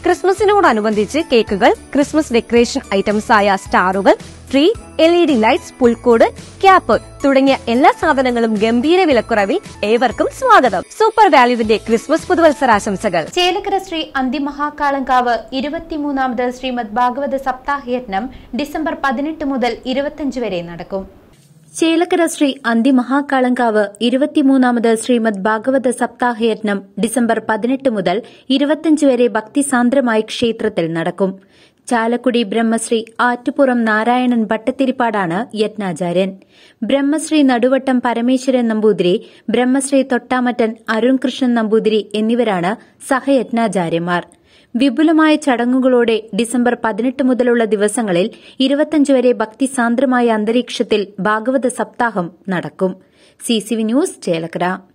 ക്രിസ്മസിനോടനുബന്ധിച്ച് കേക്കുകൾ Christmas decoration items ആയ സ്റ്റാറുകൾ tree L E D lights പുൽക്കൂട് ക്യാപ്പ് തുടങ്ങിയ എല്ലാ സാധനങ്ങളും ഗംഭീര വിലക്കുറവിൽ ഏവർക്കും സ്വാഗതം സൂപ്പർ വാല്യുവിന്റെ ക്രിസ്മസ് പുതുവത്സരാശംസകൾ ചേലക്കര ശ്രീ അന്തിമഹാകാളങ്കാവ് ഇരുപത്തിമൂന്നാമത് ശ്രീമദ് ഭാഗവത സപ്താഹയജ്ഞം ഡിസംബർ പതിനെട്ട് മുതൽ ഇരുപത്തിയഞ്ച് വരെ നടക്കും ചേലക്കര ശ്രീ അന്തിമഹാകാളങ്കാവ് ഇരുപത്തിമൂന്നാമത് ശ്രീമദ് ഭാഗവത സപ്താഹയജ്ഞം ഡിസംബർ പതിനെട്ട് മുതൽ ഇരുപത്തിയഞ്ച് വരെ ഭക്തിസാന്ദ്രമായി ക്ഷേത്രത്തിൽ നടക്കും ചാലക്കുടി ബ്രഹ്മശ്രീ ആറ്റുപുറം നാരായണൻ ഭട്ടത്തിരിപ്പാടാണ് യജ്ഞാചാര്യൻ ബ്രഹ്മശ്രീ നടുവട്ടം പരമേശ്വരൻ നമ്പൂതിരി ബ്രഹ്മശ്രീ തൊട്ടാമറ്റൻ അരുൺ കൃഷ്ണൻ നമ്പൂതിരി എന്നിവരാണ് സഹയജ്ഞാചാര്യന്മാർ വിപുലമായ ചടങ്ങുകളോടെ ഡിസംബർ പതിനെട്ട് മുതലുള്ള ദിവസങ്ങളിൽ ഇരുപത്തിയഞ്ച് വരെ ഭക്തിസാന്ദ്രമായ അന്തരീക്ഷത്തിൽ ഭാഗവത സപ്താഹം നടക്കും സിസിവി ന്യൂസ് ചേലക്കര